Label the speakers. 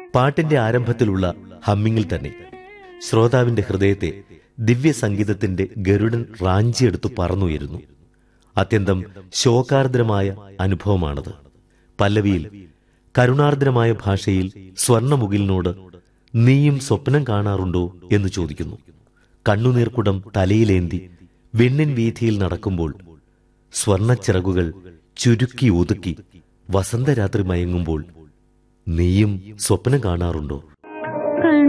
Speaker 1: പാട്ടിന്റെ ആരംഭത്തിലുള്ള ഹമ്മിങ്ങിൽ തന്നെ ശ്രോതാവിന്റെ ഹൃദയത്തെ ദിവ്യ സംഗീതത്തിന്റെ ഗരുഡൻ റാഞ്ചിയെടുത്തു പറന്നുയരുന്നു അത്യന്തം ശോകാർദ്രമായ അനുഭവമാണത് പല്ലവിയിൽ കരുണാർദ്രമായ ഭാഷയിൽ സ്വർണമുകിലിനോട് നീയും സ്വപ്നം കാണാറുണ്ടോ എന്ന് ചോദിക്കുന്നു കണ്ണുനീർക്കുടം തലയിലേന്തി വെണ്ണിൻ വീഥിയിൽ നടക്കുമ്പോൾ സ്വർണച്ചിറകുകൾ ചുരുക്കി ഒതുക്കി വസന്തരാത്രി മയങ്ങുമ്പോൾ നീയും സ്വപ്നം കാണാറുണ്ടോ